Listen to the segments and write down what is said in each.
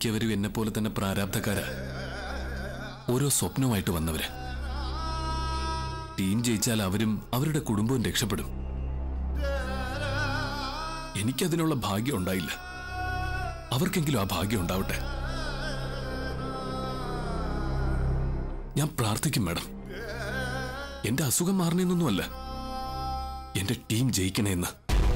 മിക്കവരും എന്നെ പോലെ തന്നെ പ്രാരാബ്ധക്കാരാ ഓരോ സ്വപ്നവുമായിട്ട് വന്നവര് ടീം ജയിച്ചാൽ അവരും അവരുടെ കുടുംബവും രക്ഷപ്പെടും എനിക്കതിനുള്ള ഭാഗ്യം ഉണ്ടായില്ല അവർക്കെങ്കിലും ആ ഭാഗ്യം ഉണ്ടാവട്ടെ ഞാൻ പ്രാർത്ഥിക്കും മാഡം എന്റെ അസുഖം മാറണമെന്നൊന്നുമല്ല എന്റെ ടീം ജയിക്കണേന്ന്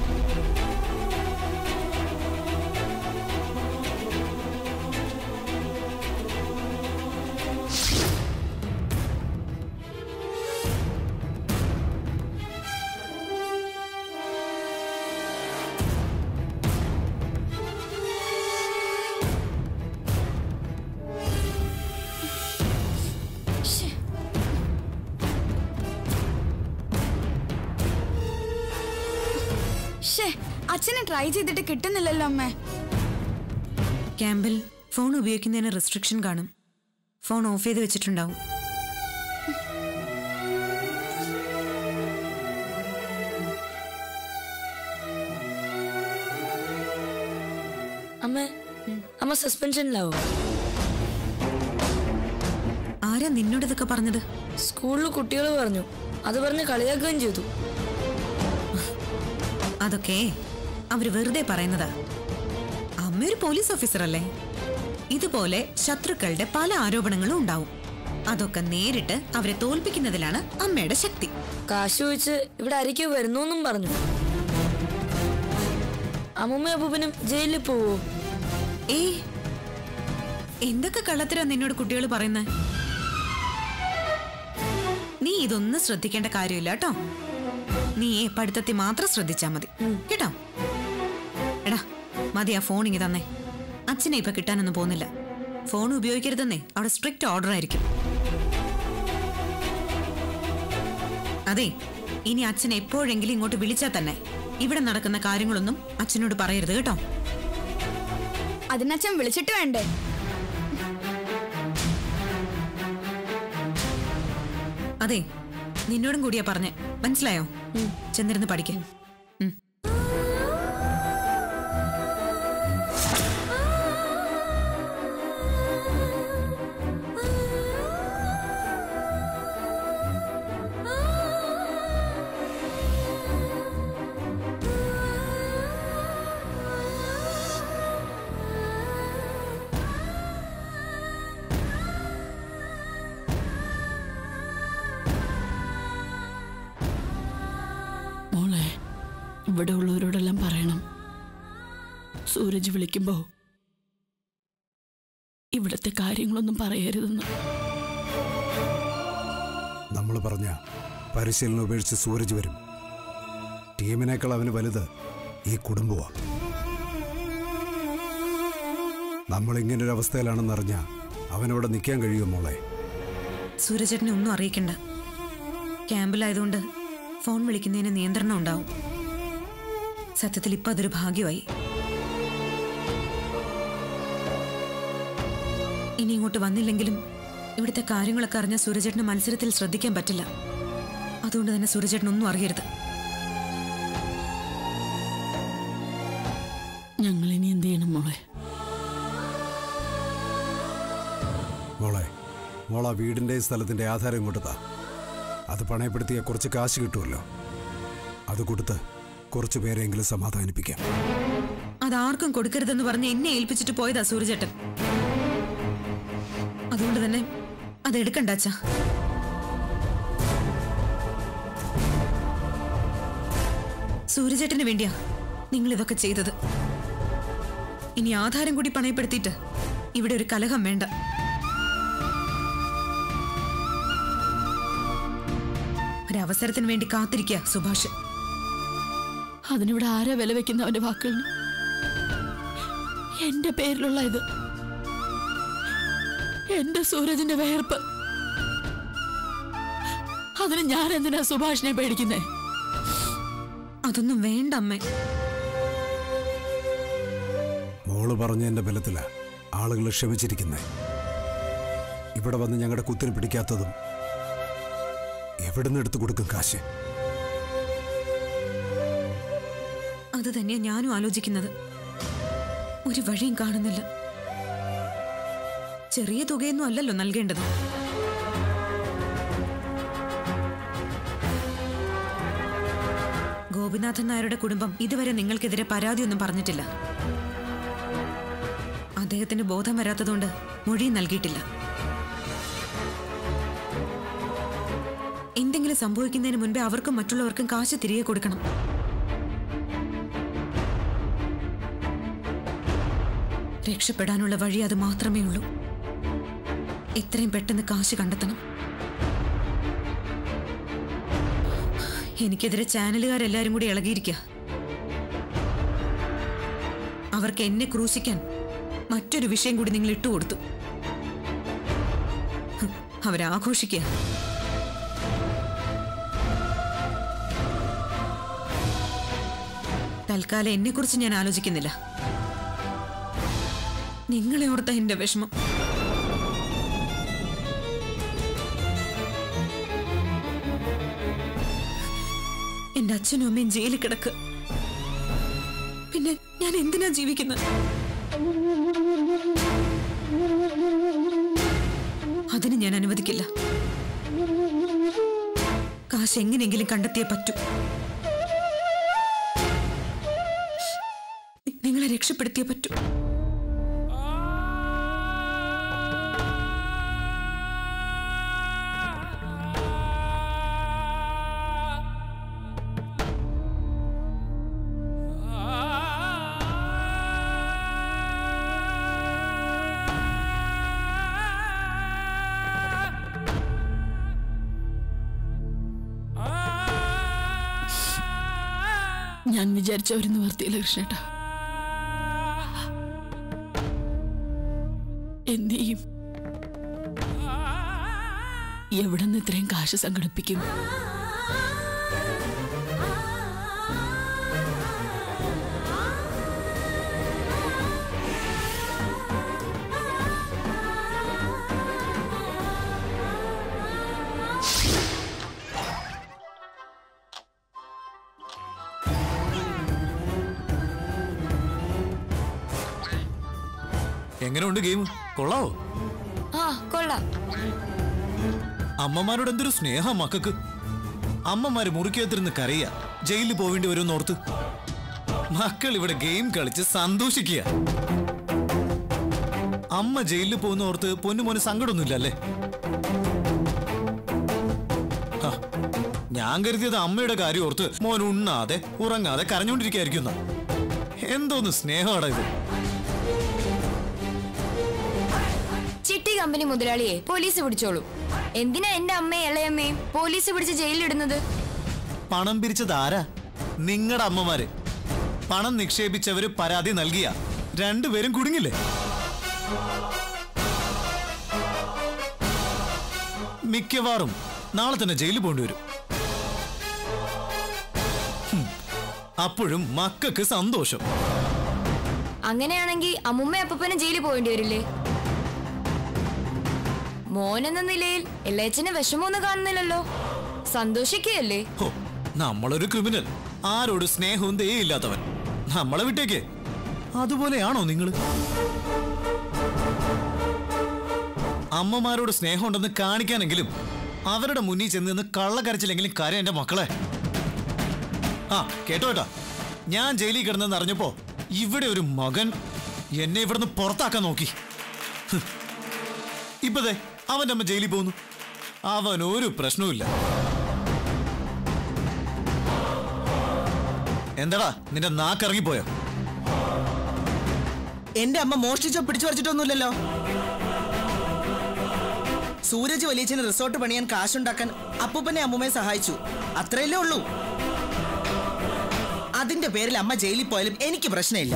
ഷേ അച്ഛനെ ട്രൈ ചെയ്തിട്ട് കിട്ടുന്നില്ലല്ലോ അമ്മേ ക്യാമ്പിൽ ഫോൺ ഉപയോഗിക്കുന്നതിന് റെസ്ട്രിക്ഷൻ കാണും ഫോൺ ഓഫ് ചെയ്ത് വെച്ചിട്ടുണ്ടാവും അമ്മ അമ്മ സസ്പെൻഷനിലാവോ ആരാ നിന്നോട് ഇതൊക്കെ പറഞ്ഞത് സ്കൂളിൽ കുട്ടികൾ പറഞ്ഞു അത് പറഞ്ഞ് കളിയാക്കുകയും ചെയ്തു അതൊക്കെ അവര് വെറുതെ പറയുന്നതാ അമ്മ ഒരു പോലീസ് ഓഫീസർ അല്ലേ ഇതുപോലെ ശത്രുക്കളുടെ പല ആരോപണങ്ങളും ഉണ്ടാവും അതൊക്കെ നേരിട്ട് അവരെ തോൽപ്പിക്കുന്നതിലാണ് അമ്മയുടെ ശക്തി കാശ് ചോദിച്ച് ഇവിടെ ആരൊക്കെ വരുന്നു എന്നും പറഞ്ഞു അമ്മൂമ്മ അപ്പൂപ്പനും ജയിലിൽ പോവോ ഏ എന്തൊക്കെ കള്ളത്തരാ നിന്നോട് കുട്ടികൾ പറയുന്നത് നീ ഇതൊന്നും ശ്രദ്ധിക്കേണ്ട കാര്യമില്ല കേട്ടോ നീ പഠിത്തത്തിൽ മാത്രം ശ്രദ്ധിച്ചാ മതി കേട്ടോ എടാ മതി ആ ഫോൺ ഇങ്ങി തന്നെ അച്ഛനെ ഇപ്പൊ കിട്ടാനൊന്നും പോകുന്നില്ല ഫോൺ ഉപയോഗിക്കരുതെന്നേ അവിടെ സ്ട്രിക്റ്റ് ഓർഡർ ആയിരിക്കും അതെ ഇനി അച്ഛൻ എപ്പോഴെങ്കിലും ഇങ്ങോട്ട് വിളിച്ചാൽ തന്നെ ഇവിടെ നടക്കുന്ന കാര്യങ്ങളൊന്നും അച്ഛനോട് പറയരുത് കേട്ടോ അതിനച്ഛൻ വിളിച്ചിട്ട് വേണ്ടേ അതെ നിന്നോടും കൂടിയാ പറഞ്ഞേ മനസ്സിലായോ ചെന്നിരുന്ന് പഠിക്ക മോളെ ഇവിടെ ഉള്ളവരോടെല്ലാം പറയണം സൂരജ് വിളിക്കുമ്പോ ഇവിടുത്തെ കാര്യങ്ങളൊന്നും പറയരുതെന്ന് നമ്മൾ പറഞ്ഞ പരിശീലനം ഉപേക്ഷിച്ച് സൂരജ് വരും ടീമിനേക്കാൾ അവന് വലുത് ഈ കുടുംബമാണ് നമ്മൾ ഇങ്ങനൊരു അവസ്ഥയിലാണെന്നറിഞ്ഞ അവനവിടെ നിൽക്കാൻ കഴിയുമോ മോളെ സൂരജേട്ടനെ ഒന്നും അറിയിക്കണ്ട ക്യാമ്പിലായതുകൊണ്ട് ഫോൺ വിളിക്കുന്നതിന് നിയന്ത്രണം ഉണ്ടാവും സത്യത്തിൽ ഇപ്പൊ അതൊരു ഭാഗ്യമായി ഇനി ഇങ്ങോട്ട് വന്നില്ലെങ്കിലും ഇവിടുത്തെ കാര്യങ്ങളൊക്കെ അറിഞ്ഞ സൂരജേട്ടന് മത്സരത്തിൽ ശ്രദ്ധിക്കാൻ പറ്റില്ല അതുകൊണ്ട് തന്നെ സൂരജേട്ടൻ ഒന്നും അറിയരുത് ഞങ്ങൾ ഇനി എന്ത് ചെയ്യണം മോളെ മോളെ മോള വീടിൻ്റെ സ്ഥലത്തിൻ്റെ ആധാരം ഇങ്ങോട്ട് താ അത് പണയപ്പെടുത്തിയ കുറച്ച് കാശ് കിട്ടുമല്ലോ അത് കൊടുത്ത് കുറച്ച് പേരെങ്കിലും സമാധാനിപ്പിക്കാം അതാർക്കും കൊടുക്കരുതെന്ന് പറഞ്ഞ് എന്നെ ഏൽപ്പിച്ചിട്ട് പോയതാ സൂരജേട്ടൻ അതുകൊണ്ട് തന്നെ അത് എടുക്കണ്ടാച്ചാ സൂരജേട്ടന് വേണ്ടിയാ നിങ്ങൾ ഇതൊക്കെ ചെയ്തത് ഇനി ആധാരം കൂടി പണയപ്പെടുത്തിയിട്ട് ഇവിടെ ഒരു കലഹം വേണ്ട ഒരവസരത്തിന് വേണ്ടി കാത്തിരിക്കുക സുഭാഷ് അതിനിവിടെ ആരാ വില വെക്കുന്ന അവന്റെ വാക്കുകളിന് എന്റെ പേരിലുള്ള ഇത് എന്റെ സൂരജിന്റെ വേർപ്പ് അതിന് ഞാൻ എന്തിനാ സുഭാഷിനെ പേടിക്കുന്നേ അതൊന്നും വേണ്ട അമ്മേ മോള് പറഞ്ഞതിൻ്റെ ബലത്തിലാ ആളുകൾ ക്ഷമിച്ചിരിക്കുന്നേ ഇവിടെ വന്ന് ഞങ്ങളുടെ കുത്തിന് പിടിക്കാത്തതും എവിടുന്ന് എടുത്തു കൊടുക്കും കാശ് അത് തന്നെയാ ഞാനും ആലോചിക്കുന്നത് ഒരു വഴിയും കാണുന്നില്ല ചെറിയ തുകയൊന്നും അല്ലല്ലോ നൽകേണ്ടത് ഗോപിനാഥൻ നായരുടെ കുടുംബം ഇതുവരെ നിങ്ങൾക്കെതിരെ പരാതിയൊന്നും പറഞ്ഞിട്ടില്ല അദ്ദേഹത്തിന് ബോധം വരാത്തതുകൊണ്ട് മൊഴി നൽകിയിട്ടില്ല എന്തെങ്കിലും സംഭവിക്കുന്നതിന് മുൻപേ അവർക്കും മറ്റുള്ളവർക്കും കാശ് തിരികെ കൊടുക്കണം രക്ഷപ്പെടാനുള്ള വഴി അത് മാത്രമേ ഉള്ളൂ എത്രയും പെട്ടെന്ന് കാശ് കണ്ടെത്തണം എനിക്കെതിരെ ചാനലുകാരെല്ലാരും കൂടി ഇളകിയിരിക്കുക അവർക്ക് എന്നെ ക്രൂശിക്കാൻ മറ്റൊരു വിഷയം കൂടി നിങ്ങൾ ഇട്ടുകൊടുത്തു ഹ്, അവരാഘോഷിക്കുക തൽക്കാലം എന്നെക്കുറിച്ച് ഞാൻ ആലോചിക്കുന്നില്ല നിങ്ങളെ ഓർത്ത എന്റെ വിഷമം എന്റെ അച്ഛനും അമ്മയും ജയിലിൽ കിടക്ക് പിന്നെ ഞാൻ എന്തിനാ ജീവിക്കുന്നത് അതിന് ഞാൻ അനുവദിക്കില്ല കാശ് എങ്ങനെയെങ്കിലും കണ്ടെത്തിയേ പറ്റൂ നി- നിങ്ങളെ രക്ഷപ്പെടുത്തിയേ പറ്റൂ ഞാൻ വിചാരിച്ച ഒരു നിവർത്തിയില്ല കൃഷ്ണേട്ട എന്ത് ചെയ്യും എവിടെ നിന്ന് ഇത്രയും കാശ് സംഘടിപ്പിക്കും എങ്ങനെയുണ്ട് ഗെയിം കൊള്ളാവോ ആ കൊള്ളാം അമ്മമാരോട് എന്തൊരു സ്നേഹം മക്കൾക്ക് അമ്മമാര് മുറിക്കകത്തിരുന്ന് കരയ ജയിലിൽ പോവേണ്ടി വരുമെന്ന് ഓർത്ത് മക്കൾ ഇവിടെ ഗെയിം കളിച്ച് സന്തോഷിക്കുക അമ്മ ജയിലിൽ പോകുന്ന ഓർത്ത് പൊന്നു മോന് സങ്കടമൊന്നുമില്ല അല്ലേ ഹ, ഞാൻ കരുതിയത് അമ്മയുടെ കാര്യം ഓർത്ത് മോൻ ഉണ്ണാതെ ഉറങ്ങാതെ കരഞ്ഞോണ്ടിരിക്കായിരിക്കുന്ന എന്തോന്ന് സ്നേഹമാടാ ഇത് ചിട്ടി കമ്പനി മുതലാളിയെ പോലീസ് പിടിച്ചോളൂ എന്തിനാ എന്റെ അമ്മയും ഇളയമ്മയും പോലീസ് പിടിച്ച് ജയിലിലിടുന്നത് പണം പിരിച്ചത് ആരാ നിങ്ങളുടെ അമ്മമാര് പണം നിക്ഷേപിച്ചവര് പരാതി നൽകിയ രണ്ടുപേരും കുടുങ്ങില്ലേ മിക്കവാറും നാളെ തന്നെ ജയിലിൽ പോണ്ടി വരും ഹും, അപ്പോഴും മക്കൾക്ക് സന്തോഷം അങ്ങനെയാണെങ്കിൽ അമ്മുമ്മ അപ്പനും ജയിലിൽ പോകേണ്ടി വരില്ലേ മോനെന്ന നിലയിൽ എള്ളയച്ചന് വിഷമമൊന്നും കാണുന്നില്ലല്ലോ സന്തോഷിക്കുകയല്ലേ ഹോ നമ്മളൊരു ക്രിമിനൽ ആരോട് സ്നേഹവും ദയയില്ലാത്തവൻ നമ്മളെ വിട്ടേക്ക് അതുപോലെയാണോ നിങ്ങൾ അമ്മമാരോട് സ്നേഹമുണ്ടെന്ന് കാണിക്കാനെങ്കിലും അവരുടെ മുന്നിൽ ചെന്ന് നിന്ന് കള്ളക്കരച്ചില്ലെങ്കിലും കാര്യം എന്റെ മക്കളെ ആ കേട്ടോ കേട്ടോ ഞാൻ ജയിലിൽ കിടന്നെന്ന് അറിഞ്ഞപ്പോ ഇവിടെ ഒരു മകൻ എന്നെ ഇവിടുന്ന് പുറത്താക്കാൻ നോക്കി ഹ്. ഇപ്പതേ അവന്റെ അമ്മ ജയിലിൽ പോകുന്നു അവൻ ഒരു പ്രശ്നവുമില്ല എന്താടാ നിന്റെ നാക്കിറങ്ങിപ്പോയോ എന്റെ അമ്മ മോഷ്ടിച്ചോ പിടിച്ചു പറിച്ചിട്ടൊന്നുമില്ലല്ലോ സൂരജ് വലിയച്ഛന് റിസോർട്ട് പണിയാൻ കാശുണ്ടാക്കാൻ അപ്പൂപ്പനെ അമ്മൂമ്മയെ സഹായിച്ചു അത്രയല്ലേ ഉള്ളൂ അതിന്റെ പേരിൽ അമ്മ ജയിലിൽ പോയാലും എനിക്ക് പ്രശ്നമില്ല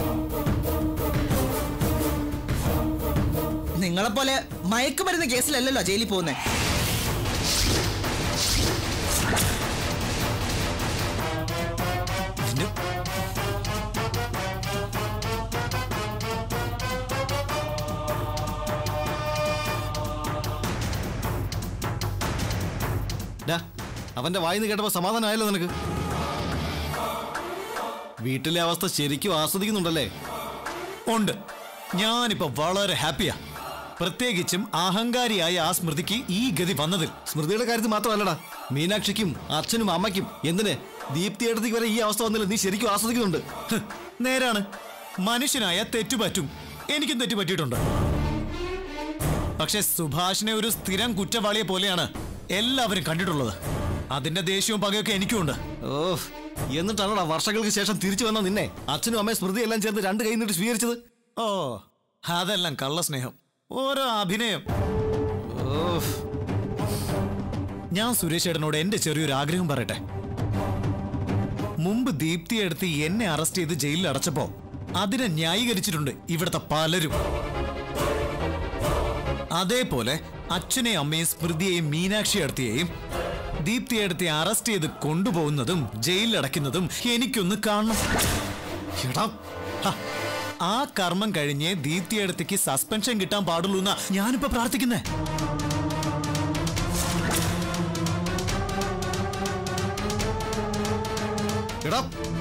നിങ്ങളെപ്പോലെ മയക്കുമരുന്ന് കേസിലല്ലല്ലോ ജയിലിൽ പോകുന്നേ നിന്റെ ഡാ, അവന്റെ വായിന്ന് കേട്ടപ്പോ സമാധാനമായല്ലോ നിനക്ക് വീട്ടിലെ അവസ്ഥ ശരിക്കും ആസ്വദിക്കുന്നുണ്ടല്ലേ ഉണ്ട് ഞാനിപ്പോ വളരെ ഹാപ്പിയാ പ്രത്യേകിച്ചും അഹങ്കാരിയായ ആ സ്മൃതിക്ക് ഈ ഗതി വന്നതിൽ സ്മൃതിയുടെ കാര്യത്തിൽ മാത്രമല്ലടാ മീനാക്ഷിക്കും അച്ഛനും അമ്മയ്ക്കും എന്തിന് ദീപ്തി എടുത്തേക്ക് വരെ ഈ അവസ്ഥ വന്നില്ല നീ ശരിക്കും ആസ്വദിക്കുന്നുണ്ട് ഹ്, നേരാണ് മനുഷ്യനായ തെറ്റുപറ്റും എനിക്കും തെറ്റു പറ്റിയിട്ടുണ്ട് പക്ഷെ സുഭാഷിനെ ഒരു സ്ഥിരം കുറ്റവാളിയെ പോലെയാണ് എല്ലാവരും കണ്ടിട്ടുള്ളത് അതിന്റെ ദേഷ്യവും പകയൊക്കെ എനിക്കുമുണ്ട് ഓ എന്നിട്ടാണോടാ വർഷങ്ങൾക്ക് ശേഷം തിരിച്ചു വന്ന നിന്നെ അച്ഛനും അമ്മയും സ്മൃതി എല്ലാം ചേർന്ന് രണ്ട് കൈ നീട്ടി സ്വീകരിച്ചത് ഓ അതെല്ലാം കള്ളസ്നേഹം ഓരോ അഭിനയം ഓ ഞാൻ സുരേഷ് ഏട്ടനോട് എന്റെ ചെറിയൊരു ആഗ്രഹം പറയട്ടെ മുമ്പ് ദീപ്തി എടുത്ത് എന്നെ അറസ്റ്റ് ചെയ്ത് ജയിലിൽ അടച്ചപ്പോ അതിനെ ന്യായീകരിച്ചിട്ടുണ്ട് ഇവിടുത്തെ പലരും അതേപോലെ അച്ഛനെയും അമ്മയും സ്മൃതിയെയും മീനാക്ഷി അടുത്തിയെയും ദീപ്തി എടുത്തി അറസ്റ്റ് ചെയ്ത് കൊണ്ടുപോകുന്നതും ജയിലിൽ അടയ്ക്കുന്നതും എനിക്കൊന്ന് കാണണം എടാ, ഹ, ആ കർമ്മം കഴിഞ്ഞ് ദീപ്തി അടുത്തേക്ക് സസ്പെൻഷൻ കിട്ടാൻ പാടുള്ളൂ എന്നാ ഞാനിപ്പോ പ്രാർത്ഥിക്കുന്നേ എടാ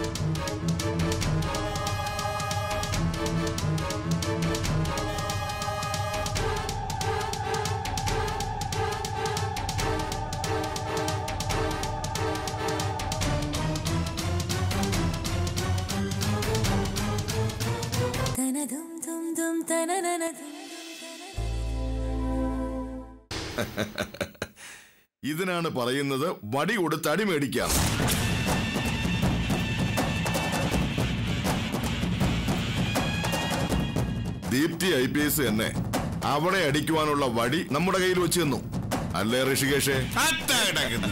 ഇതിനാണ് പറയുന്നത് വടി കൊടുത്ത് അടി മേടിക്കാം ദീപ്തി ഐ പി എസ് തന്നെ അവളെ അടിക്കുവാനുള്ള വടി നമ്മുടെ കയ്യിൽ വെച്ച് തന്നു അല്ലേ ഋഷികേഷേ അത്താ കിടക്കുന്നു.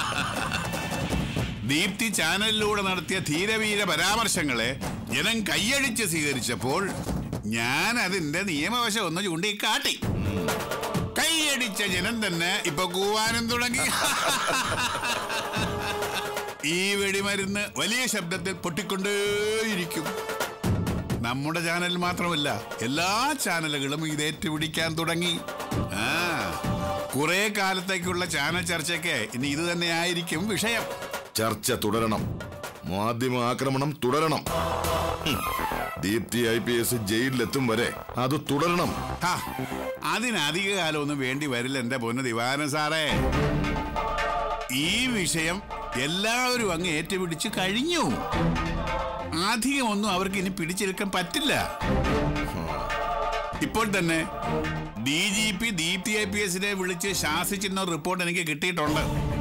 ദീപ്തി ചാനലിലൂടെ നടത്തിയ ധീരവീര പരാമർശങ്ങളെ ജനം കൈയടിച്ച് സ്വീകരിച്ചപ്പോൾ ഞാൻ അതിന്റെ നിയമവശം ഒന്ന് ചൂണ്ടിക്കാട്ടി കൈയടിച്ച ജനം തന്നെ ഇപ്പൊ കൂവാനും തുടങ്ങി ഈ വെടിമരുന്ന് വലിയ ശബ്ദത്തിൽ പൊട്ടിക്കൊണ്ടേയിരിക്കും നമ്മുടെ ചാനൽ മാത്രമല്ല എല്ലാ ചാനലുകളും ഇത് ഏറ്റുപിടിക്കാൻ തുടങ്ങി ആ കുറെ കാലത്തേക്കുള്ള ചാനൽ ചർച്ചയ്ക്ക് ഇനി ഇത് തന്നെ ആയിരിക്കും വിഷയം ചർച്ച തുടരണം മാധ്യമ ആക്രമണം തുടരണം ഹും. ദീപ്തി ഐ പി എസ് ജയിലിലെത്തും വരെ അത് തുടരണം ഹാ, അതിനധിക കാലമൊന്നും വേണ്ടി വരില്ല എന്റെ പൊന്ന് ദിവാരൻ സാറേ ഈ വിഷയം എല്ലാവരും അങ്ങ് ഏറ്റുപിടിച്ച് കഴിഞ്ഞു അധികമൊന്നും അവർക്ക് ഇനി പിടിച്ചെടുക്കാൻ പറ്റില്ല ഇപ്പോൾ തന്നെ D G P Deepthi I P എസിനെ വിളിച്ച് ശാസിച്ചിരുന്ന ഒരു റിപ്പോർട്ട് എനിക്ക് കിട്ടിയിട്ടുണ്ട്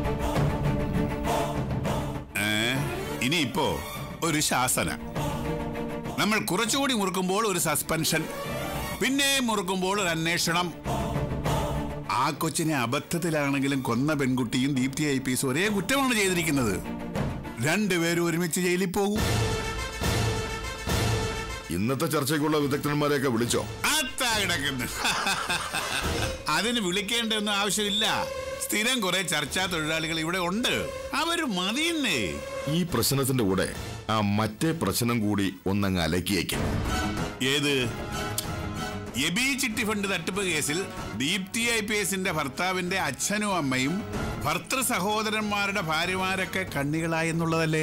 ഏ, ഇനിയിപ്പോ ഒരു ശാസന നമ്മൾ കുറച്ചുകൂടി മുറുക്കുമ്പോൾ ഒരു സസ്പെൻഷൻ പിന്നെ മുറുക്കുമ്പോൾ ഒരു അന്വേഷണം ആ കൊച്ചിനെ അബദ്ധത്തിലാണെങ്കിലും കൊന്ന പെൺകുട്ടിയും ദീപ്തി ഐ പി എസ് ഒരേ കുറ്റമാണ് ചെയ്തിരിക്കുന്നത് രണ്ടുപേരും ഒരുമിച്ച് ജയിലിൽ പോകും ഇന്നത്തെ ചർച്ചയ്ക്കുള്ള വിദഗ്ധന്മാരെയൊക്കെ വിളിച്ചോ അത്താ കിടക്കുന്നു അതിന് വിളിക്കേണ്ടൊന്നും ആവശ്യമില്ല സ്ഥിരം കുറെ ചർച്ചാ തൊഴിലാളികൾ ഇവിടെ ഉണ്ട് അവര് മതിയെന്നേ ഈ പ്രശ്നത്തിന്റെ കൂടെ ആ മറ്റേ പ്രശ്നം കൂടി ഒന്നങ്ങ് അലക്കിയേക്കും ഏത് എബി ചിട്ടി ഫണ്ട് തട്ടിപ്പ് കേസിൽ ദീപ്തി ഐ പി എസിന്റെ ഭർത്താവിന്റെ അച്ഛനും അമ്മയും ഭർത്തൃ സഹോദരന്മാരുടെ ഭാര്യമാരൊക്കെ കണ്ണികളായെന്നുള്ളതല്ലേ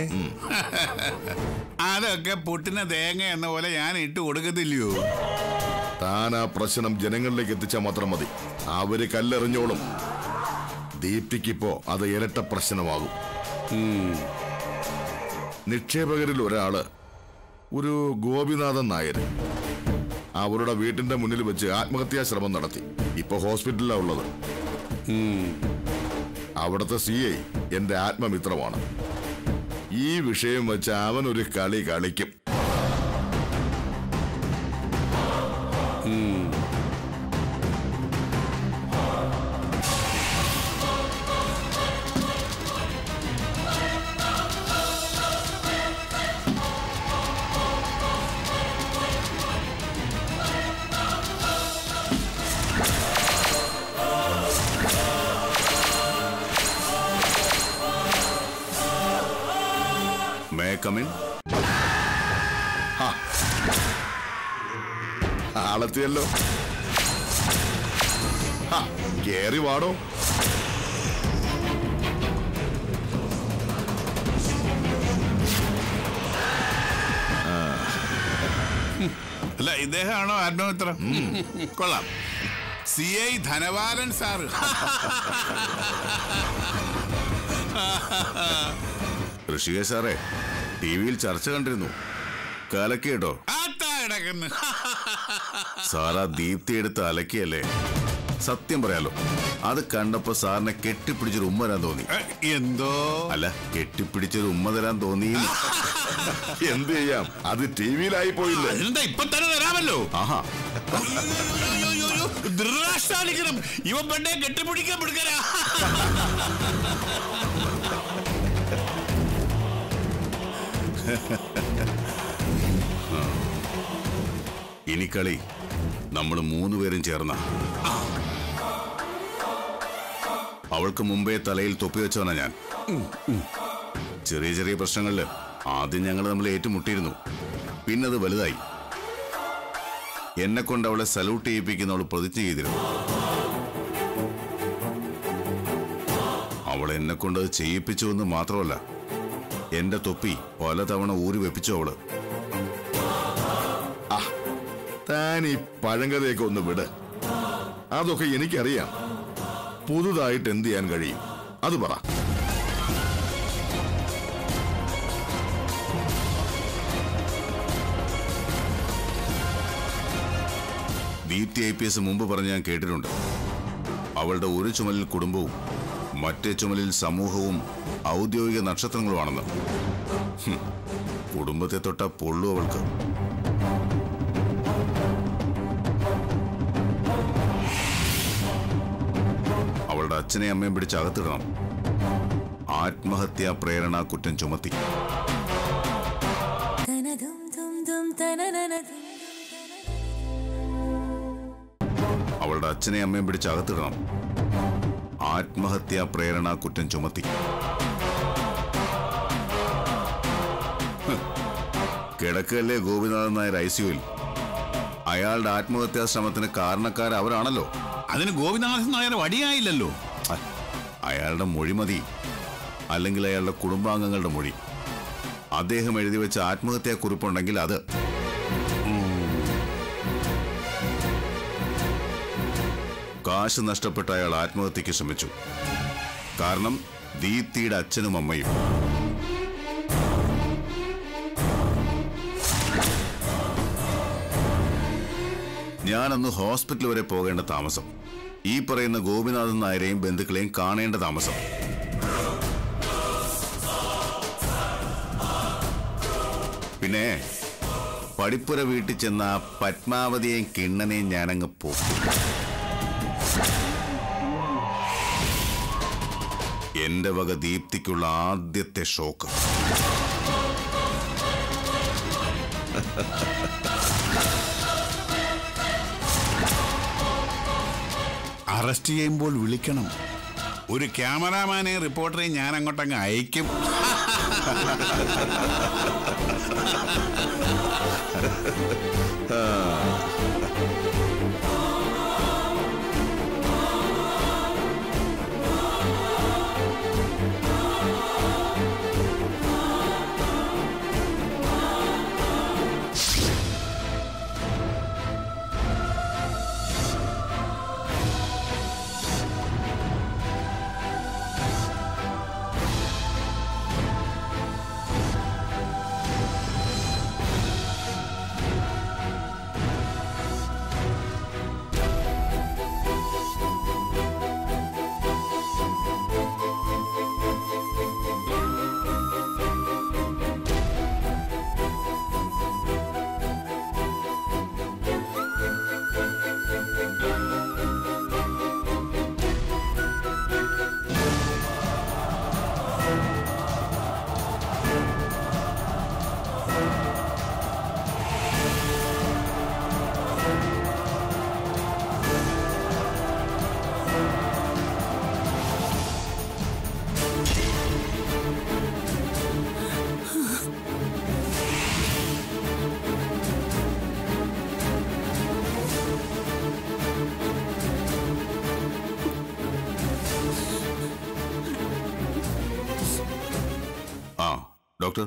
അതൊക്കെ പൊട്ടിന തേങ്ങ എന്ന പോലെ ഞാൻ ഇട്ട് കൊടുക്കത്തില്ലയോ താൻ ആ പ്രശ്നം ജനങ്ങളിലേക്ക് എത്തിച്ചാൽ മാത്രം മതി അവര് കല്ലെറിഞ്ഞോളും ദീപ്തിക്കിപ്പോ അത് ഇരട്ട പ്രശ്നമാകും നിക്ഷേപകരിൽ ഒരാള് ഒരു ഗോപിനാഥൻ നായർ അവരുടെ വീട്ടിന്റെ മുന്നിൽ വെച്ച് ആത്മഹത്യാ ശ്രമം നടത്തി ഇപ്പൊ ഹോസ്പിറ്റലിലാ ഉള്ളത് അവിടുത്തെ സി ഐ എന്റെ ആത്മമിത്രമാണ് ഈ വിഷയം വെച്ച് അവൻ ഒരു കളി കളിക്കും മേ കമിൻ ആളെത്തിയല്ലോ ഹ, കേറി വാടോ അല്ല ഇദ്ദേഹമാണോ ആത്മമിത്രം കൊള്ളാം C I Dhanavaran sir Rishikesh സാറേ ടി വിയിൽ ചർച്ച കണ്ടിരുന്നു കലക്കി കേട്ടോ ആത്താ കിടക്കുന്നു സാറാ ദീപ്തി എടുത്ത് അലക്കിയല്ലേ സത്യം പറയാലോ അത് കണ്ടപ്പോ സാറിനെ കെട്ടിപ്പിടിച്ചൊരു ഉമ്മ തരാൻ തോന്നി ഏ, എന്തോ അല്ല കെട്ടിപ്പിടിച്ചൊരു ഉമ്മ തരാൻ തോന്നി എന്ത് ചെയ്യാം അത് ടി വിയിലായി പോയില്ലേ എന്താ ഇപ്പൊ തന്നെ തരാമല്ലോ ആഹാ ധൃതരാഷ്ട്രാലിക്കണം ഇവൻ പെണ്ണെ കെട്ടിപ്പിടിക്കാൻ പിടിക്കരാ ഇനി കളി നമ്മൾ മൂന്നുപേരും ചേർന്ന അവൾക്ക് മുമ്പേ തലയിൽ തൊപ്പി വെച്ചവനാ ഞാൻ ചെറിയ ചെറിയ പ്രശ്നങ്ങളില് ആദ്യം ഞങ്ങൾ നമ്മൾ ഏറ്റുമുട്ടിയിരുന്നു പിന്നെ അത് വലുതായി എന്നെ കൊണ്ട് അവളെ സല്യൂട്ട് ചെയ്യിപ്പിക്കുന്ന അവൾ പ്രതിജ്ഞ ചെയ്തിരുന്നു അവൾ എന്നെ കൊണ്ട് അത് ചെയ്യിപ്പിച്ചു എന്ന് മാത്രമല്ല എന്റെ തൊപ്പി പലതവണ ഊരി വെപ്പിച്ചു അവള് താൻ ഈ പഴങ്കഥയൊക്കെ ഒന്ന് വിട് അതൊക്കെ എനിക്കറിയാം പുതുതായിട്ട് എന്ത് ചെയ്യാൻ കഴിയും അത് പറ ദീപ്തി ഐ പി എസ് മുമ്പ് പറഞ്ഞ് ഞാൻ കേട്ടിട്ടുണ്ട് അവളുടെ ഒരു ചുമലിൽ കുടുംബവും മറ്റേ ചുമലിൽ സമൂഹവും ഔദ്യോഗിക നക്ഷത്രങ്ങളുമാണെന്ന് ഹും, കുടുംബത്തെ തൊട്ട പൊള്ളു അവൾക്ക് അവളുടെ അച്ഛനെ അമ്മയും പിടിച്ച് അകത്തിടണം ആത്മഹത്യാ പ്രേരണ കുറ്റം ചുമത്തി അവളുടെ അച്ഛനെ അമ്മയും പിടിച്ച് അകത്തിടണം ആത്മഹത്യാ പ്രേരണ കുറ്റം ചുമത്തി ഹ്. കിടക്കല്ലേ ഗോപിനാഥൻ നായർ ഐ സിയുയിൽ അയാളുടെ ആത്മഹത്യാ ശ്രമത്തിന് കാരണക്കാർ അവരാണല്ലോ അതിന് ഗോപിനാഥൻ നായർ വടിയായില്ലല്ലോ അ- അയാളുടെ മൊഴി മതി അല്ലെങ്കിൽ അയാളുടെ കുടുംബാംഗങ്ങളുടെ മൊഴി അദ്ദേഹം എഴുതി വെച്ച ആത്മഹത്യാ കുറിപ്പുണ്ടെങ്കിൽ അത് കാശ് നഷ്ടപ്പെട്ട അയാൾ ആത്മഹത്യക്ക് ശ്രമിച്ചു കാരണം ദീപ്തിയുടെ അച്ഛനും അമ്മയും ഞാനന്ന് ഹോസ്പിറ്റൽ വരെ പോകേണ്ട താമസം ഈ പറയുന്ന ഗോപിനാഥൻ നായരെയും ബന്ധുക്കളെയും കാണേണ്ട താമസം പിന്നെ പടിപ്പുര വീട്ടിൽ ചെന്ന ആ പത്മാവതിയെയും കിണ്ണനെയും ഞാനങ്ങ് പോക്കും എന്റെ വക ദീപ്തിക്കുള്ള ആദ്യത്തെ ഷോക്ക് അറസ്റ്റ് ചെയ്യുമ്പോൾ വിളിക്കണം ഒരു ക്യാമറാമാനെ റിപ്പോർട്ടറെയും ഞാൻ അങ്ങോട്ടങ്ങ് അയക്കും ആ ഡോക്ടർ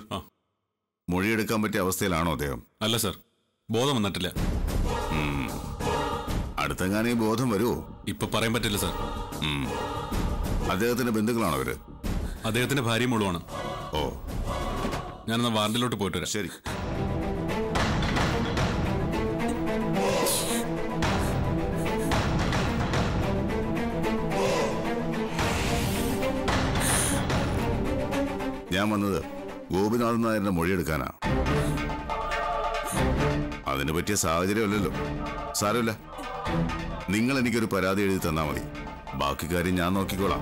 മൊഴിയെടുക്കാൻ പറ്റിയ അവസ്ഥയിലാണോ അദ്ദേഹം അല്ല സർ ബോധം വന്നിട്ടില്ല അടുത്തെങ്ങാനേ ബോധം വരുമോ ഇപ്പൊ പറയാൻ പറ്റില്ല സാർ ഉം. അദ്ദേഹത്തിന്റെ ബന്ധുക്കളാണോ അവര് അദ്ദേഹത്തിന്റെ ഭാര്യയും മോളുമാണ് ഓ ഞാനെന്നാ വാർഡിലോട്ട് പോയിട്ട് വരാം ശരി ഞാൻ വന്നത് ഗോപിനാഥൻ നായരുടെ മൊഴിയെടുക്കാനാ അതിന് പറ്റിയ സാഹചര്യമല്ലല്ലോ സാരമില്ല നിങ്ങൾ എനിക്കൊരു പരാതി എഴുതി തന്നാ മതി ബാക്കി കാര്യം ഞാൻ നോക്കിക്കോളാം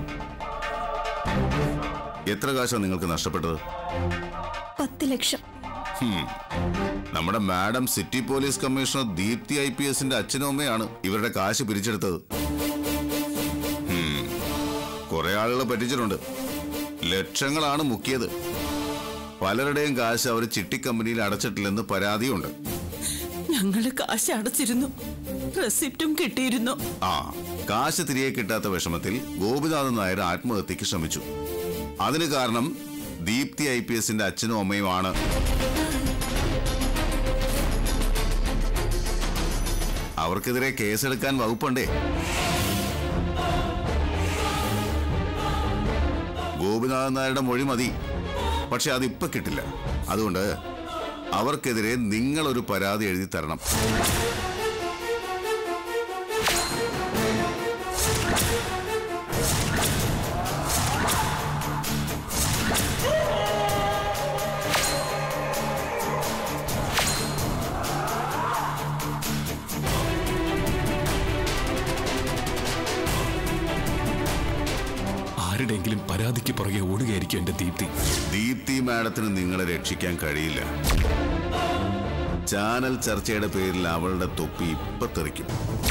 എത്ര കാശാണ് നിങ്ങൾക്ക് നഷ്ടപ്പെട്ടത് പത്ത് ലക്ഷം ഹും. നമ്മുടെ madam city police commissioner Deepthi I P എസിന്റെ അച്ഛനും അമ്മയാണ് ഇവരുടെ കാശ് പിരിച്ചെടുത്തത് ഹും. കുറെ ആളുകളെ പറ്റിച്ചിട്ടുണ്ട് ലക്ഷങ്ങളാണ് മുക്കിയത് പലരുടെയും കാശ് അവർ ചിട്ടി കമ്പനിയിൽ അടച്ചിട്ടില്ലെന്ന് പരാതിയുണ്ട് ഞങ്ങള് കാശ് അടച്ചിരുന്നു റെസിപ്റ്റും കിട്ടിയിരുന്നു ആ കാശ് തിരികെ കിട്ടാത്ത വിഷമത്തിൽ ഗോപിനാഥൻ നായർ ആത്മഹത്യക്ക് ശ്രമിച്ചു അതിന് കാരണം ദീപ്തി ഐ പി എസിന്റെ അച്ഛനും അമ്മയുമാണ് അവർക്കെതിരെ കേസെടുക്കാൻ വകുപ്പുണ്ടേ ഗോപിനാഥൻ നായരുടെ മൊഴി മതി പക്ഷെ അതിപ്പോ കിട്ടില്ല അതുകൊണ്ട് അവർക്കെതിരെ നിങ്ങളൊരു പരാതി എഴുതി തരണം ആരുടെയെങ്കിലും പരാതിക്ക് പുറകെ ഓടുകയായിരിക്കും എന്റെ ദീപ്തി ദീപ്തി മാഡത്തിന് നിങ്ങളെ രക്ഷിക്കാൻ കഴിയില്ല ചാനൽ ചർച്ചയുടെ പേരിൽ അവളുടെ തൊപ്പി ഇപ്പൊ തെറിക്കും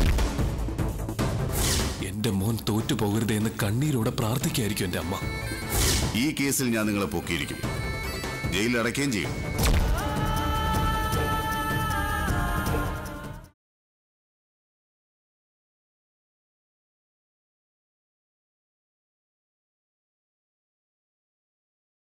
എന്റെ മോൻ തോറ്റു പോകരുതേ എന്ന് കണ്ണീരോടെ പ്രാർത്ഥിക്കായിരിക്കും എന്റെ അമ്മ ഈ കേസിൽ ഞാൻ നിങ്ങളെ പൊക്കിയിരിക്കും ജയിലിൽ അടയ്ക്കുകയും ചെയ്യും